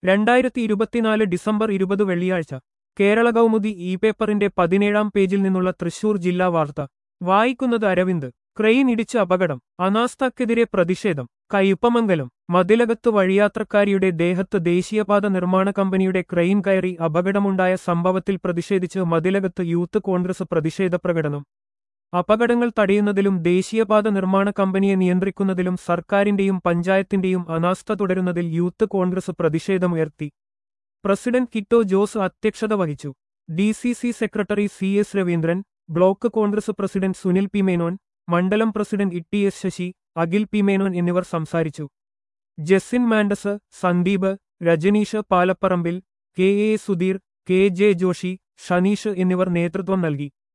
രണ്ടായിരത്തി ഇരുപത്തിനാല് ഡിസംബർ ഇരുപത് വെള്ളിയാഴ്ച കേരള കൗമുദി ഇ പേപ്പറിന്റെ പതിനേഴാം പേജിൽ നിന്നുള്ള തൃശൂർ ജില്ലാ വാർത്ത വായിക്കുന്നത് അരവിന്ദ് ക്രെയിൻ ഇടിച്ച് അപകടം അനാസ്ഥക്കെതിരെ പ്രതിഷേധം കയ്പമംഗലം മതിലകത്ത് വഴിയാത്രക്കാരിയുടെ ദേഹത്ത് ദേശീയപാത നിർമ്മാണ കമ്പനിയുടെ ക്രെയിൻ കയറി അപകടമുണ്ടായ സംഭവത്തിൽ പ്രതിഷേധിച്ച് മതിലകത്ത് യൂത്ത് കോൺഗ്രസ് പ്രതിഷേധ പ്രകടനം അപകടങ്ങൾ തടയുന്നതിലും ദേശീയപാത നിർമ്മാണ കമ്പനിയെ നിയന്ത്രിക്കുന്നതിലും സർക്കാരിന്റെയും പഞ്ചായത്തിന്റെയും അനാസ്ഥ തുടരുന്നതിൽ യൂത്ത് കോൺഗ്രസ് പ്രതിഷേധമുയർത്തി പ്രസിഡന്റ് കിറ്റോ ജോസ് അധ്യക്ഷത വഹിച്ചു D C C secretary C S Raveendran block Congress president Sunil P Menon മണ്ഡലം president E T S Sasi Akhil P Menon എന്നിവർ സംസാരിച്ചു Jessin Mandus Sandeep Rajaneesh Palaparambil K A Sudheer K J Joshy Shaneesh എന്നിവർ നേതൃത്വം നൽകി